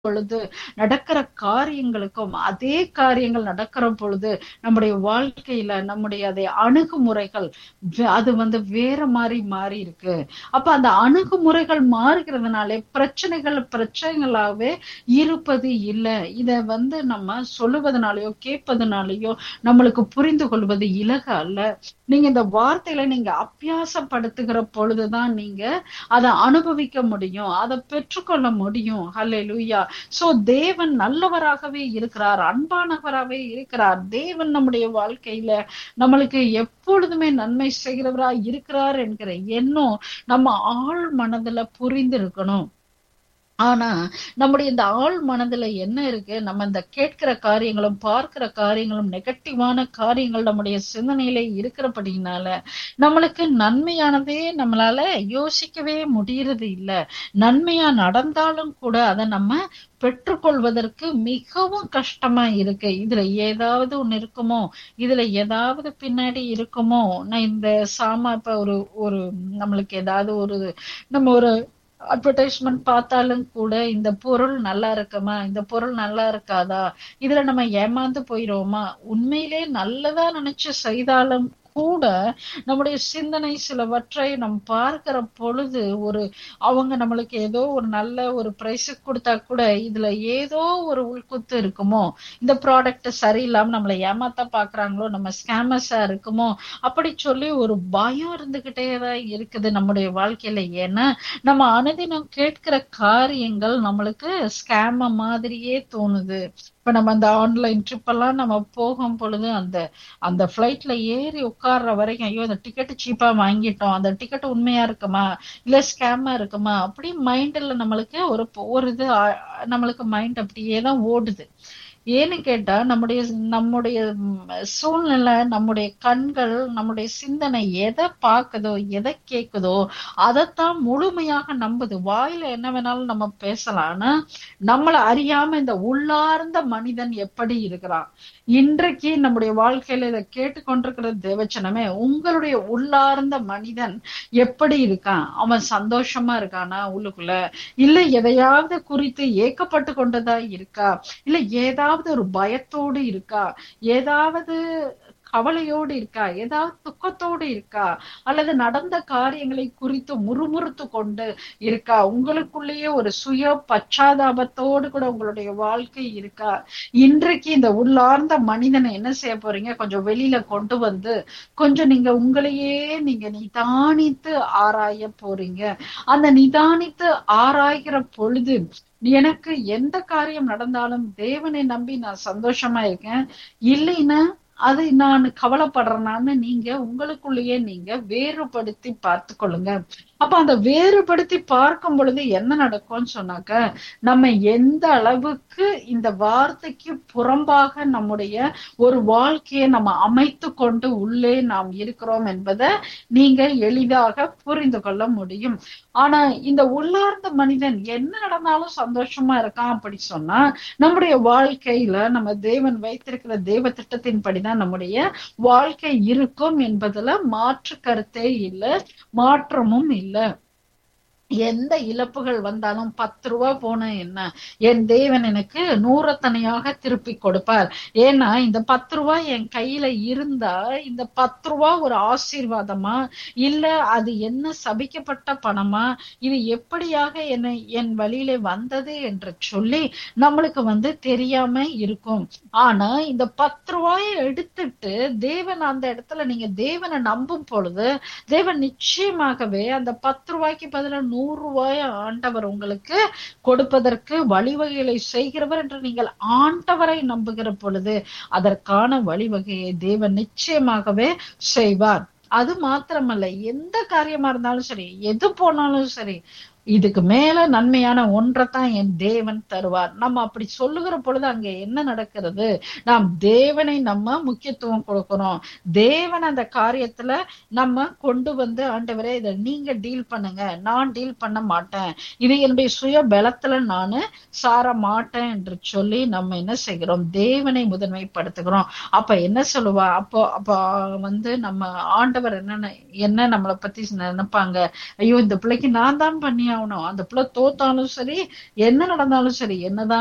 பொழுது நடக்கிற காரியங்களுக்கும் அதே காரியங்கள் நடக்கிற பொழுது நம்முடைய வாழ்க்கையில நம்முடைய அதை அணுகுமுறைகள் வே- அது வந்து வேற மாதிரி மாறி இருக்கு அப்ப அந்த அணுகுமுறைகள் மாறுகிறதுனாலே பிரச்சனைகள் பிரச்சனைகளாவே இருப்பது இல்லை இத வந்து நம்ம சொல்லுவதனாலயோ கேட்பதனாலயோ நம்மளுக்கு புரிந்து கொள்வது இலக அல்ல நீங்க இந்த வார்த்தையில நீங்க அபியாசப்படுத்துகிற பொழுதுதான் நீங்க அதை அனுபவிக்க முடியும் அதை பெற்றுக்கொள்ள முடியும் ஹalleluya சோ தேவன் நல்லவராகவே இருக்கிறார் அன்பானவராகவே இருக்கிறார் தேவன் நம்முடைய வாழ்க்கையில நம்மளுக்கு எப்பொழுதுமே நன்மை செய்கிறவரா இருக்கிறார் என்கிற எண்ணம் நம்ம ஆழ் மனதுல புரிந்திருக்கணும் ஆனா நம்முடைய இந்த ஆழ் மனதுல என்ன இருக்கு நம்ம இந்த கேட்கிற காரியங்களும் பார்க்கிற காரியங்களும் நெகட்டிவான காரியங்கள் நம்முடைய சிந்தனையில இருக்கிறபடினால நம்மளுக்கு நன்மையானதே நம்மளால யோசிக்கவே முடியறது இல்ல நன்மையா நடந்தாலும் கூட அதை நம்ம பெற்றுக்கொள்வதற்கு மிகவும் கஷ்டமா இருக்கு இதுல ஏதாவது ஒண்ணு இருக்குமோ இதுல ஏதாவது பின்னாடி இருக்குமோ நான் இந்த சாமா இப்ப ஒரு ஒரு நம்மளுக்கு ஏதாவது ஒரு நம்ம ஒரு அட்வர்டைஸ்மெண்ட் பார்த்தாலும் கூட இந்த பொருள் நல்லா இருக்குமா இந்த பொருள் நல்லா இருக்காதா இதுல நம்ம ஏமாந்து போயிடுவோமா உண்மையிலே நல்லதா நினைச்சு செய்தாலும் கூட நம்முடைய சிந்தனை சிலவற்றை நம்ம பார்க்கிற பொழுது ஒரு அவங்க நம்மளுக்கு ஏதோ ஒரு நல்ல ஒரு பிரைஸ் கொடுத்தா கூட இதுல ஏதோ ஒரு உள்குத்து இருக்குமோ இந்த ப்ராடக்ட் சரியில்லாம நம்மளை ஏமாத்த பாக்குறாங்களோ நம்ம ஸ்கேமஸா இருக்குமோ அப்படி சொல்லி ஒரு பயம் இருந்துகிட்டே தான் இருக்குது நம்முடைய வாழ்க்கையில ஏன்னா நம்ம அனுதினம் கேட்கிற காரியங்கள் நம்மளுக்கு ஸ்கேம மாதிரியே தோணுது இப்ப நம்ம அந்த ஆன்லைன் ட்ரிப் எல்லாம் நம்ம போகும் பொழுது அந்த அந்த ஃபிளைட்ல ஏறி உட்கார்ற வரைக்கும் ஐயோ அந்த டிக்கெட் சீப்பா வாங்கிட்டோம் அந்த டிக்கெட் உண்மையா இருக்குமா இல்ல ஸ்கேமா இருக்குமா அப்படி மைண்ட்ல நம்மளுக்கு ஒரு ஒரு இது ஆ- நம்மளுக்கு மைண்ட் அப்படியே தான் ஓடுது ஏன்னு கேட்டா நம்முடைய நம்முடைய ம், சூழ்நிலை நம்முடைய கண்கள் நம்முடைய சிந்தனை எதை பார்க்குதோ எதை கேக்குதோ அதைத்தான் முழுமையாக நம்புது வாயில என்ன வேணாலும் நம்ம பேசலாம் ஆனா நம்மள அறியாம இந்த உள்ளார்ந்த மனிதன் எப்படி இருக்கிறான் இன்றைக்கு நம்முடைய வாழ்க்கையில இதை கேட்டுக்கொண்டிருக்கிற தேவச்சனமே உங்களுடைய உள்ளார்ந்த மனிதன் எப்படி இருக்கான் அவன் சந்தோஷமா இருக்கானா உள்ளுக்குள்ள இல்ல எதையாவது குறித்து ஏக்கப்பட்டு கொண்டதா இருக்கா இல்ல ஏதாவது ஒரு பயத்தோடு இருக்கா ஏதாவது கவலையோடு இருக்கா ஏதாவது துக்கத்தோடு இருக்கா அல்லது நடந்த காரியங்களை குறித்து முறுமுறுத்து கொண்டு இருக்கா உங்களுக்குள்ளேயே ஒரு சுய பச்சாதாபத்தோடு கூட உங்களுடைய வாழ்க்கை இருக்கா இன்றைக்கு இந்த உள்ளார்ந்த மனிதனை என்ன செய்ய போறீங்க கொஞ்சம் வெளியில கொண்டு வந்து கொஞ்சம் நீங்க உங்களையே நீங்க நிதானித்து ஆராய போறீங்க அந்த நிதானித்து ஆராய்கிற பொழுது எனக்கு எந்த காரியம் நடந்தாலும் தேவனை நம்பி நான் சந்தோஷமா இருக்கேன் இல்லைன்னா அது நான் கவலைப்படுறேனான்னு நீங்க உங்களுக்குள்ளேயே நீங்க வேறுபடுத்தி பார்த்து கொள்ளுங்க அப்ப அந்த வேறுபடுத்தி பார்க்கும் பொழுது என்ன நடக்கும்னு சொன்னாக்க நம்ம எந்த அளவுக்கு இந்த வார்த்தைக்கு புறம்பாக நம்முடைய ஒரு வாழ்க்கையை நம்ம அமைத்து கொண்டு உள்ளே நாம் இருக்கிறோம் என்பதை நீங்க எளிதாக புரிந்து கொள்ள முடியும் ஆனா இந்த உள்ளார்ந்த மனிதன் என்ன நடந்தாலும் சந்தோஷமா இருக்கான் அப்படி சொன்னா நம்முடைய வாழ்க்கையில நம்ம தேவன் வைத்திருக்கிற தேவ திட்டத்தின்படிதான் நம்முடைய வாழ்க்கை இருக்கும் என்பதுல மாற்று கருத்தே இல்லை மாற்றமும் இல்லை எந்த இழப்புகள் வந்தாலும் பத்து ரூபா போன என்ன என் தேவன் எனக்கு நூறத்தனையாக திருப்பி கொடுப்பார் ஏன்னா இந்த பத்து ரூபா என் கையில இருந்தா இந்த பத்து ரூபா ஒரு ஆசீர்வாதமா இல்ல அது என்ன சபிக்கப்பட்ட பணமா இது எப்படியாக என்னை என் வழியிலே வந்தது என்று சொல்லி நம்மளுக்கு வந்து தெரியாம இருக்கும் ஆனா இந்த பத்து ரூபாயை எடுத்துட்டு தேவன் அந்த இடத்துல நீங்க தேவனை நம்பும் பொழுது தேவன் நிச்சயமாகவே அந்த பத்து ரூபாய்க்கு பதிலா நூறு ரூபாய் ஆண்டவர் உங்களுக்கு கொடுப்பதற்கு வழிவகைகளை செய்கிறவர் என்று நீங்கள் ஆண்டவரை நம்புகிற பொழுது அதற்கான வழிவகையை தேவன் நிச்சயமாகவே செய்வார் அது மாத்திரமல்ல எந்த காரியமா இருந்தாலும் சரி எது போனாலும் சரி இதுக்கு மேல நன்மையான ஒன்றைத்தான் என் தேவன் தருவார் நம்ம அப்படி சொல்லுகிற பொழுது அங்க என்ன நடக்கிறது நாம் தேவனை நம்ம முக்கியத்துவம் கொடுக்கிறோம் தேவன் அந்த காரியத்துல நம்ம கொண்டு வந்து ஆண்டவரே இதை நீங்க டீல் பண்ணுங்க நான் டீல் பண்ண மாட்டேன் இது என்னுடைய சுய பலத்துல நானு சார மாட்டேன் என்று சொல்லி நம்ம என்ன செய்கிறோம் தேவனை முதன்மைப்படுத்துகிறோம் அப்ப என்ன சொல்லுவா அப்போ அப்போ வந்து நம்ம ஆண்டவர் என்ன என்ன நம்மளை பத்தி நினைப்பாங்க ஐயோ இந்த பிள்ளைக்கு நான் தான் பண்ணி ஆகணும் அந்த பிள்ளை தோத்தாலும் சரி என்ன நடந்தாலும் சரி என்னதான்